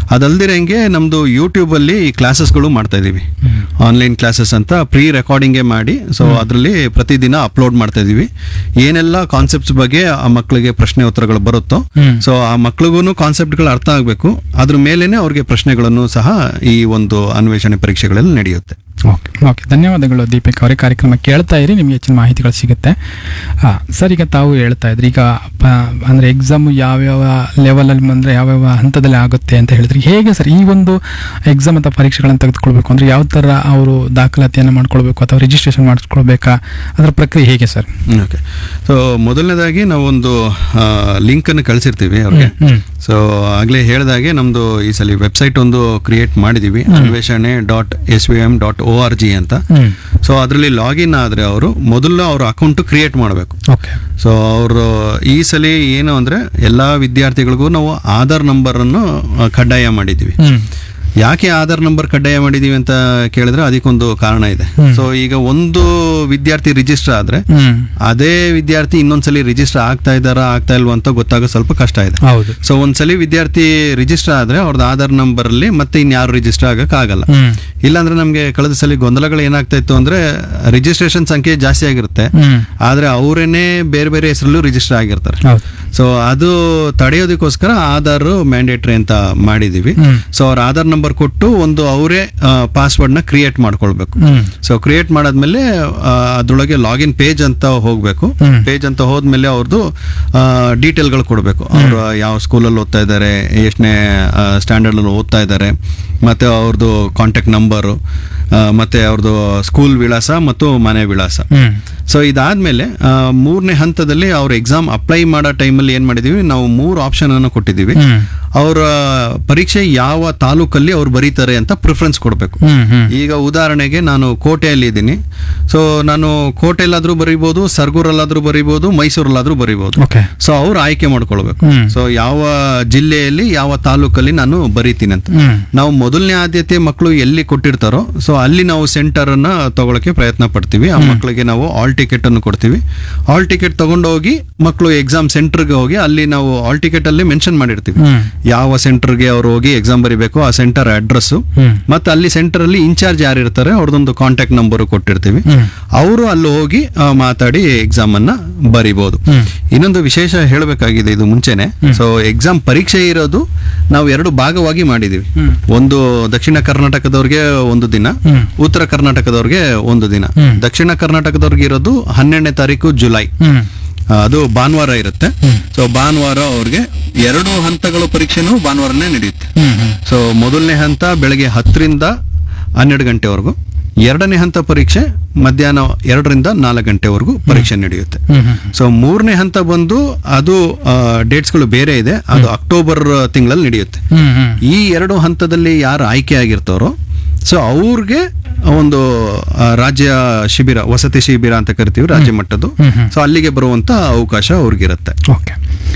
ಅದಲ್ದಿರಂಗೆ ನಮ್ದು ಯೂಟ್ಯೂಬ್ ಅಲ್ಲಿ ಕ್ಲಾಸಸ್ಗಳು ಮಾಡ್ತಾ ಇದೀವಿ ಆನ್ಲೈನ್ ಕ್ಲಾಸಸ್ ಅಂತ ಪ್ರೀ ರೆಕಾರ್ಡಿಂಗೇ ಮಾಡಿ ಸೊ ಅದರಲ್ಲಿ ಪ್ರತಿದಿನ ಅಪ್ಲೋಡ್ ಮಾಡ್ತಾ ಇದೀವಿ ಏನೆಲ್ಲ ಕಾನ್ಸೆಪ್ಟ್ಸ್ ಬಗ್ಗೆ ಆ ಮಕ್ಕಳಿಗೆ ಪ್ರಶ್ನೆ ಉತ್ತರಗಳು ಬರುತ್ತೋ ಹ್ಮ್. ಸೊ ಆ ಮಕ್ಳಿಗೂ ಕಾನ್ಸೆಪ್ಟ್ಗಳು ಅರ್ಥ ಆಗಬೇಕು ಅದ್ರ ಮೇಲೇನೆ ಅವ್ರಿಗೆ ಪ್ರಶ್ನೆಗಳನ್ನು ಸಹ ಈ ಒಂದು ಅನ್ವೇಷಣೆ ಪರೀಕ್ಷೆಗಳಲ್ಲಿ ನಡೆಯುತ್ತೆ ಓಕೆ ಓಕೆ ಧನ್ಯವಾದಗಳು ದೀಪಿಕ್ ಅವರೇ ಕಾರ್ಯಕ್ರಮ ಕೇಳ್ತಾ ಇರಿ ನಿಮಗೆ ಹೆಚ್ಚಿನ ಮಾಹಿತಿಗಳು ಸಿಗುತ್ತೆ ಹಾಂ ಸರ್ ಈಗ ತಾವು ಹೇಳ್ತಾ ಇದ್ರಿ ಈಗ ಪ- ಅಂದ್ರೆ ಎಕ್ಸಾಮ್ ಯಾವ್ಯಾವ ಲೆವೆಲಲ್ಲಿ ಬಂದರೆ ಯಾವ್ಯಾವ ಹಂತದಲ್ಲಿ ಆಗುತ್ತೆ ಅಂತ ಹೇಳಿದ್ರಿ ಹೇಗೆ ಸರ್ ಈ ಒಂದು ಎಕ್ಸಾಮ್ ಅಥವಾ ಪರೀಕ್ಷೆಗಳನ್ನು ತೆಗೆದುಕೊಳ್ಬೇಕು ಅಂದ್ರೆ ಯಾವ ಥರ ಅವರು ದಾಖಲಾತಿಯನ್ನು ಮಾಡ್ಕೊಳ್ಬೇಕು ಅಥವಾ ರಿಜಿಸ್ಟ್ರೇಷನ್ ಮಾಡಿಸ್ಕೊಳ್ಬೇಕಾ ಅದರ ಪ್ರಕ್ರಿಯೆ ಹೇಗೆ ಸರ್ ಓಕೆ ಸೊ ಮೊದಲನೇದಾಗಿ ನಾವೊಂದು ಲಿಂಕನ್ನು ಕಳಿಸಿರ್ತೀವಿ ಅವ್ರಿಗೆ ಹ್ಮ್ ಸೊ ಆಗಲೇ ಹೇಳಿದಾಗೆ ನಮ್ಮದು ಈ ಸಲ ವೆಬ್ಸೈಟ್ ಒಂದು ಕ್ರಿಯೇಟ್ ಮಾಡಿದ್ದೀವಿ Anveshane dot S V M dot O R G ಅಂತ ಹ್ಮ್ ಸೊ ಅದರಲ್ಲಿ ಲಾಗಿನ್ ಆದರೆ ಅವರು ಮೊದಲು ಅವ್ರ ಅಕೌಂಟ್ ಕ್ರಿಯೇಟ್ ಮಾಡಬೇಕು ಓಕೆ ಸೊ ಅವರು ಈ ಸಲ ಏನು ಅಂದರೆ ಎಲ್ಲ ವಿದ್ಯಾರ್ಥಿಗಳಿಗೂ ನಾವು ಆಧಾರ್ ನಂಬರನ್ನು ಆ, ಕಡ್ಡಾಯ ಮಾಡಿದ್ದೀವಿ ಹ್ಮ್ ಯಾಕೆ ಆಧಾರ್ ನಂಬರ್ ಕಡ್ಡಾಯ ಮಾಡಿದ್ದೀವಿ ಅಂತ ಕೇಳಿದ್ರೆ ಅದಕ್ಕೊಂದು ಕಾರಣ ಇದೆ ಸೊ ಈಗ ಒಂದು ವಿದ್ಯಾರ್ಥಿ ರಿಜಿಸ್ಟರ್ ಆದರೆ ಹ್ಮ್ ಅದೇ ವಿದ್ಯಾರ್ಥಿ ಇನ್ನೊಂದ್ಸಲಿ ರಿಜಿಸ್ಟರ್ ಆಗ್ತಾ ಇದ್ದಾರಾ ಆಗ್ತಾ ಇಲ್ವಾ ಅಂತ ಗೊತ್ತಾಗೋ ಸ್ವಲ್ಪ ಕಷ್ಟ ಇದೆ ಹೌದು ಸೊ ಒಂದ್ಸಲಿ ವಿದ್ಯಾರ್ಥಿ ರಿಜಿಸ್ಟರ್ ಆದ್ರೆ ಅವ್ರದ್ದು ಆಧಾರ್ ನಂಬರ್ ಅಲ್ಲಿ ಮತ್ತೆ ಇನ್ಯಾರು ರಿಜಿಸ್ಟರ್ ಆಗಕ್ ಆಗಲ್ಲ ಹ್ಮ್ ಇಲ್ಲಾಂದ್ರೆ ನಮ್ಗೆ ಕಳೆದ ಸಲ ಗೊಂದಲಗಳು ಏನಾಗ್ತಾ ಇತ್ತು ಅಂದ್ರೆ ರಿಜಿಸ್ಟ್ರೇಷನ್ ಸಂಖ್ಯೆ ಜಾಸ್ತಿ ಆಗಿರುತ್ತೆ ಹ್ಮ್ ಆದ್ರೆ ಅವರೇನೆ ಬೇರೆ ಬೇರೆ ಹೆಸರಲ್ಲೂ ರಿಜಿಸ್ಟರ್ ಆಗಿರ್ತಾರೆ ಹೌದು ಸೊ ಅದು ತಡೆಯೋದಕ್ಕೋಸ್ಕರ ಆಧಾರ್ ಮ್ಯಾಂಡೇಟ್ರಿ ಅಂತ ಮಾಡಿದೀವಿ ಹ್ಮ್. ಸೊ ಅವ್ರ ಆಧಾರ್ ನಂಬರ್ ಕೊಟ್ಟು ಒಂದು ಅವರೇ ಪಾಸ್ವರ್ಡ್ ನ ಕ್ರಿಯೇಟ್ ಮಾಡ್ಕೊಳ್ಬೇಕು ಹ್ಮ್ ಸೊ ಕ್ರಿಯೇಟ್ ಮಾಡಾದ್ಮೇಲೆ ಆ, ಅದ್ರೊಳಗೆ ಲಾಗಿನ್ ಪೇಜ್ ಅಂತ ಹೋಗ್ಬೇಕು ಹ್ಮ್. ಪೇಜ್ ಅಂತ ಹೋದ್ಮೇಲೆ ಅವ್ರದ್ದು ಡೀಟೇಲ್ಗಳು ಕೊಡಬೇಕು ಅವರು ಯಾವ ಸ್ಕೂಲಲ್ಲಿ ಓದ್ತಾ ಇದ್ದಾರೆ ಎಷ್ಟನೇ ಸ್ಟ್ಯಾಂಡರ್ಡ್ ಓದ್ತಾ ಇದ್ದಾರೆ ಮತ್ತೆ ಅವ್ರದ್ದು ಕಾಂಟ್ಯಾಕ್ಟ್ ನಂಬರು ಮತ್ತೆ ಅವ್ರದ್ದು ಸ್ಕೂಲ್ ವಿಳಾಸ ಮತ್ತು ಮನೆ ವಿಳಾಸ ಹ್ಮ್ ಸೊ ಇದಾದ್ಮೇಲೆ ಆ, ಮೂರನೇ ಹಂತದಲ್ಲಿ ಅವ್ರ ಎಕ್ಸಾಮ್ ಅಪ್ಲೈ ಮಾಡೋ ಟೈಮಲ್ಲಿ ಏನ್ ಮಾಡಿದೀವಿ ನಾವು ಮೂರು ಆಪ್ಷನ್ ಅನ್ನು ಕೊಟ್ಟಿದ್ದೀವಿ ಹ್ಮ್ ಅವರ ಪರೀಕ್ಷೆ ಯಾವ ತಾಲೂಕಲ್ಲಿ ಅವ್ರು ಬರೀತಾರೆ ಅಂತ ಪ್ರಿಫರೆನ್ಸ್ ಕೊಡಬೇಕು ಹ್ಮ್ ಹ್ಮ್ ಈಗ ಉದಾಹರಣೆಗೆ ನಾನು ಕೋಟೆಯಲ್ಲಿ ಇದ್ದೀನಿ ಸೊ ನಾನು ಕೋಟೆಯಲ್ಲಾದ್ರೂ ಬರೀಬೋದು ಸರ್ಗೂರಲ್ಲಾದ್ರೂ ಬರೀಬೋದು ಮೈಸೂರಲ್ಲಾದ್ರೂ ಬರೀಬೋದು ಓಕೆ ಸೊ ಅವ್ರು ಆಯ್ಕೆ ಮಾಡ್ಕೊಳ್ಬೇಕು ಹ್ಮ್. ಸೊ ಯಾವ ಜಿಲ್ಲೆಯಲ್ಲಿ ಯಾವ ತಾಲೂಕಲ್ಲಿ ನಾನು ಬರೀತೀನಿ ಅಂತ ಹ್ಮ್ ನಾವು ಮೊದಲನೇ ಆದ್ಯತೆ ಮಕ್ಕಳು ಎಲ್ಲಿ ಕೊಟ್ಟಿರ್ತಾರೋ ಸೊ ಅಲ್ಲಿ ನಾವು ಸೆಂಟರ್ ಅನ್ನ ತಗೊಳಕ್ಕೆ ಪ್ರಯತ್ನ ಪಡ್ತೀವಿ ಆ ಮಕ್ಕಳಿಗೆ ನಾವು ಆಲ್ ಟಿಕೆಟ್ ಅನ್ನು ಕೊಡ್ತೀವಿ ಆಲ್ ಟಿಕೆಟ್ ತಗೊಂಡೋಗಿ ಮಕ್ಕಳು ಎಕ್ಸಾಮ್ ಸೆಂಟರ್ಗೆ ಹೋಗಿ ಅಲ್ಲಿ ನಾವು ಆಲ್ ಟಿಕೆಟ್ ಅಲ್ಲಿ ಮೆನ್ಷನ್ ಮಾಡಿರ್ತೀವಿ ಹ್ಮ್ ಯಾವ ಸೆಂಟರ್ಗೆ ಅವ್ರು ಹೋಗಿ ಎಕ್ಸಾಮ್ ಬರೀಬೇಕು ಆ ಸೆಂಟರ್ ಅಡ್ರೆಸ್ ಹ್ಮ್ ಮತ್ತೆ ಅಲ್ಲಿ ಸೆಂಟರ್ ಅಲ್ಲಿ ಇನ್ಚಾರ್ಜ್ ಯಾರು ಇರ್ತಾರೆ ಅವ್ರದ್ದೊಂದು ಕಾಂಟ್ಯಾಕ್ಟ್ ನಂಬರ್ ಕೊಟ್ಟಿರ್ತೀವಿ ಹ್ಮ್ ಅವರು ಅಲ್ಲಿ ಹೋಗಿ ಆ, ಮಾತಾಡಿ ಎಕ್ಸಾಮ್ ಅನ್ನ ಬರಿಬಹುದು ಹ್ಮ್. ಇನ್ನೊಂದು ವಿಶೇಷ ಹೇಳಬೇಕಾಗಿದೆ ಇದು ಮುಂಚೆನೆ ಸೊ ಎಕ್ಸಾಮ್ ಪರೀಕ್ಷೆ ಇರೋದು ನಾವು ಎರಡು ಭಾಗವಾಗಿ ಮಾಡಿದೀವಿ ಹ್ಮ್. ಒಂದು ದಕ್ಷಿಣ ಕರ್ನಾಟಕದವ್ರಿಗೆ ಒಂದು ದಿನ ಹ್ಮ್. ಉತ್ತರ ಕರ್ನಾಟಕದವ್ರಿಗೆ ಒಂದು ದಿನ ಹ್ಮ್. ದಕ್ಷಿಣ ಕರ್ನಾಟಕದವ್ರಿಗೆ ಇರೋದು ಹನ್ನೆರಡನೇ ತಾರೀಕು ಜುಲೈ ಹ್ಮ್ ಆ, ಅದು ಭಾನುವಾರ ಇರುತ್ತೆ ಸೊ ಭಾನುವಾರ ಅವ್ರಿಗೆ ಎರಡು ಹಂತಗಳ ಪರೀಕ್ಷೆನೂ ಭಾನುವಾರನೇ ನಡೆಯುತ್ತೆ ಹ್ಮ್ ಹ್ಮ್ ಸೊ ಮೊದಲನೇ ಹಂತ ಬೆಳಗ್ಗೆ ಹತ್ತರಿಂದ ಹನ್ನೆರಡು ಗಂಟೆವರೆಗೂ ಎರಡನೇ ಹಂತ ಪರೀಕ್ಷೆ ಮಧ್ಯಾಹ್ನ ಎರಡರಿಂದ ನಾಲ್ಕು ಗಂಟೆವರೆಗೂ ಪರೀಕ್ಷೆ ನಡೆಯುತ್ತೆ ಹ್ಮ್ ಹ್ಮ್ ಸೊ ಮೂರನೇ ಹಂತ ಬಂದು ಅದು ಡೇಟ್ಸ್ಗಳು ಬೇರೆ ಇದೆ ಅದು ಅಕ್ಟೋಬರ್ ತಿಂಗಳಲ್ಲಿ ನಡೆಯುತ್ತೆ ಹ್ಮ್ ಹ್ಮ್ ಈ ಎರಡು ಹಂತದಲ್ಲಿ ಯಾರು ಆಯ್ಕೆ ಆಗಿರ್ತಾರೋ ಸೊ ಅವ್ರಿಗೆ ಒಂದು ಆ, ರಾಜ್ಯ ಶಿಬಿರ ವಸತಿ ಶಿಬಿರ ಅಂತ ಕರಿತೀವಿ ರಾಜ್ಯ ಮಟ್ಟದ್ದು ಹ್ಮ್ ಹ್ಮ್. ಸೊ ಅಲ್ಲಿಗೆ ಬರುವಂತ ಅವಕಾಶ ಅವ್ರಿಗಿರುತ್ತೆ ಓಕೆ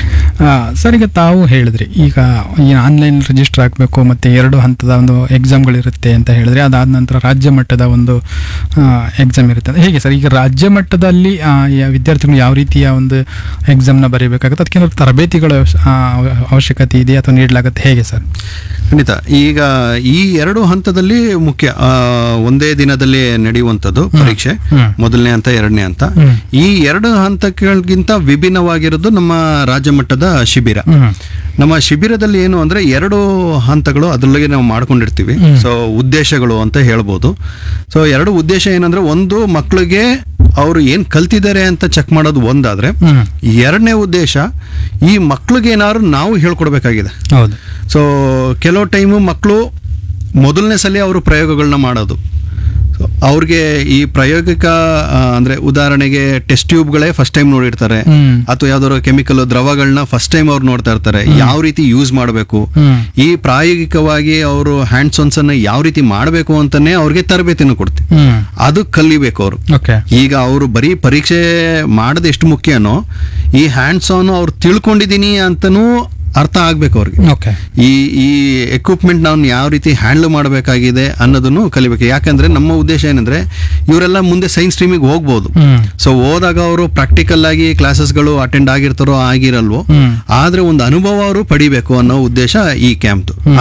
ಸರ್ ಈಗ ತಾವು ಹೇಳಿದ್ರಿ ಈಗ ಏನು ಆನ್ಲೈನ್ ರಿಜಿಸ್ಟರ್ ಆಗಬೇಕು ಮತ್ತು ಎರಡು ಹಂತದ ಒಂದು ಎಕ್ಸಾಮ್ಗಳಿರುತ್ತೆ ಅಂತ ಹೇಳಿದ್ರೆ ಅದಾದ ನಂತರ ರಾಜ್ಯ ಮಟ್ಟದ ಒಂದು ಎಕ್ಸಾಮ್ ಇರುತ್ತೆ ಅಂತ ಹೇಗೆ ಸರ್ ಈಗ ರಾಜ್ಯ ಮಟ್ಟದಲ್ಲಿ ಆ, ಯಾ- ವಿದ್ಯಾರ್ಥಿಗಳು ಯಾವ ರೀತಿಯ ಒಂದು ಎಕ್ಸಾಮ್ನ ಬರೀಬೇಕಾಗುತ್ತೆ ಅದಕ್ಕೆ ಏನಾದ್ರು ತರಬೇತಿಗಳ ಅವಶ್ಯ- ಆ, ಅವಶ್ಯಕತೆ ಇದೆ ಅಥವಾ ನೀಡಲಾಗುತ್ತೆ ಹೇಗೆ ಸರ್ ಖಂಡಿತ ಈಗ ಈ ಎರಡು ಹಂತದಲ್ಲಿ ಮುಖ್ಯ ಆ, ಒಂದೇ ದಿನದಲ್ಲಿ ನಡೆಯುವಂಥದ್ದು ಪರೀಕ್ಷೆ ಹ್ಮ್. ಮೊದಲನೇ ಹಂತ ಎರಡನೇ ಹಂತ ಹ್ಮ್. ಈ ಎರಡು ಹಂತಗಳಿಗಿಂತ ವಿಭಿನ್ನವಾಗಿರೋದು ನಮ್ಮ ರಾಜ್ಯ ಮಟ್ಟದ ಶಿಬಿರ ಹ್ಮ್ ನಮ್ಮ ಶಿಬಿರದಲ್ಲಿ ಏನು ಅಂದ್ರೆ ಎರಡು ಹಂತಗಳು ಅದರೊಳಗೆ ನಾವು ಮಾಡ್ಕೊಂಡಿರ್ತೀವಿ ಹ್ಮ್. ಸೊ ಉದ್ದೇಶಗಳು ಅಂತ ಹೇಳ್ಬೋದು ಸೊ ಎರಡು ಉದ್ದೇಶ ಏನಂದ್ರೆ ಒಂದು ಮಕ್ಕಳಿಗೆ ಅವರು ಏನ್ ಕಲ್ತಿದ್ದಾರೆ ಅಂತ ಚೆಕ್ ಮಾಡೋದು ಒಂದಾದ್ರೆ ಹ್ಮ್ ಎರಡನೇ ಉದ್ದೇಶ ಈ ಮಕ್ಳಿಗೆ ಏನಾದ್ರು ನಾವು ಹೇಳ್ಕೊಡ್ಬೇಕಾಗಿದೆ ಹೌದು ಸೊ ಕೆಲವು ಟೈಮು ಮಕ್ಕಳು ಮೊದಲನೇ ಸಲ ಅವರು ಪ್ರಯೋಗಗಳನ್ನ ಮಾಡೋದು So, ಅವ್ರಿಗೆ ಈ ಪ್ರಾಯೋಗಿಕ ಆ, ಅಂದ್ರೆ ಉದಾಹರಣೆಗೆ ಟೆಸ್ಟ್ ಟ್ಯೂಬ್ಗಳೇ ಫಸ್ಟ್ ಟೈಮ್ ನೋಡಿರ್ತಾರೆ ಹ್ಮ್ ಅಥವಾ ಯಾವ್ದಾದ್ರು ಕೆಮಿಕಲ್ ದ್ರವಗಳನ್ನ ಫಸ್ಟ್ ಟೈಮ್ ಅವ್ರು ನೋಡ್ತಾ ಇರ್ತಾರೆ ಯಾವ ರೀತಿ ಯೂಸ್ ಮಾಡಬೇಕು ಹ್ಮ್ ಈ ಪ್ರಾಯೋಗಿಕವಾಗಿ ಅವರು ಹ್ಯಾಂಡ್ಸ್ ಆನ್ಸ್ ಅನ್ನ ಯಾವ ರೀತಿ ಮಾಡಬೇಕು ಅಂತಾನೆ ಅವ್ರಿಗೆ ತರಬೇತಿನೂ ಕೊಡ್ತೀವಿ ಹ್ಮ್ ಅದು ಕಲಿಬೇಕು ಅವರು ಓಕೆ ಈಗ ಅವರು ಬರೀ ಪರೀಕ್ಷೆ ಮಾಡೋದು ಎಷ್ಟು ಮುಖ್ಯನೋ ಈ ಹ್ಯಾಂಡ್ಸ್ ಆನ್ ಅವ್ರು ತಿಳ್ಕೊಂಡಿದೀನಿ ಅಂತನೂ ಅರ್ಥ ಆಗ್ಬೇಕು ಅವ್ರಿಗೆ ಓಕೆ ಈ ಈ ಎಕ್ವಿಪ್ಮೆಂಟ್ ನಾವು ಯಾವ ರೀತಿ ಹ್ಯಾಂಡಲ್ ಮಾಡಬೇಕಾಗಿದೆ ಅನ್ನೋದನ್ನು ಕಲಿಬೇಕು ಯಾಕಂದ್ರೆ ನಮ್ಮ ಉದ್ದೇಶ ಏನಂದ್ರೆ ಇವರೆಲ್ಲ ಮುಂದೆ ಸೈನ್ಸ್ ಸ್ಟ್ರೀಮಿಗೆ ಹೋಗ್ಬೋದು ಹ್ಮ್ ಸೊ ಹೋದಾಗ ಅವರು ಪ್ರಾಕ್ಟಿಕಲ್ ಆಗಿ ಕ್ಲಾಸಸ್ಗಳು ಅಟೆಂಡ್ ಆಗಿರ್ತಾರೋ ಆಗಿರಲ್ವೋ ಹ್ಮ್ ಆದ್ರೆ ಒಂದು ಅನುಭವ ಅವರು ಪಡಿಬೇಕು ಅನ್ನೋ ಉದ್ದೇಶ ಈ ಕ್ಯಾಂಪ್ದು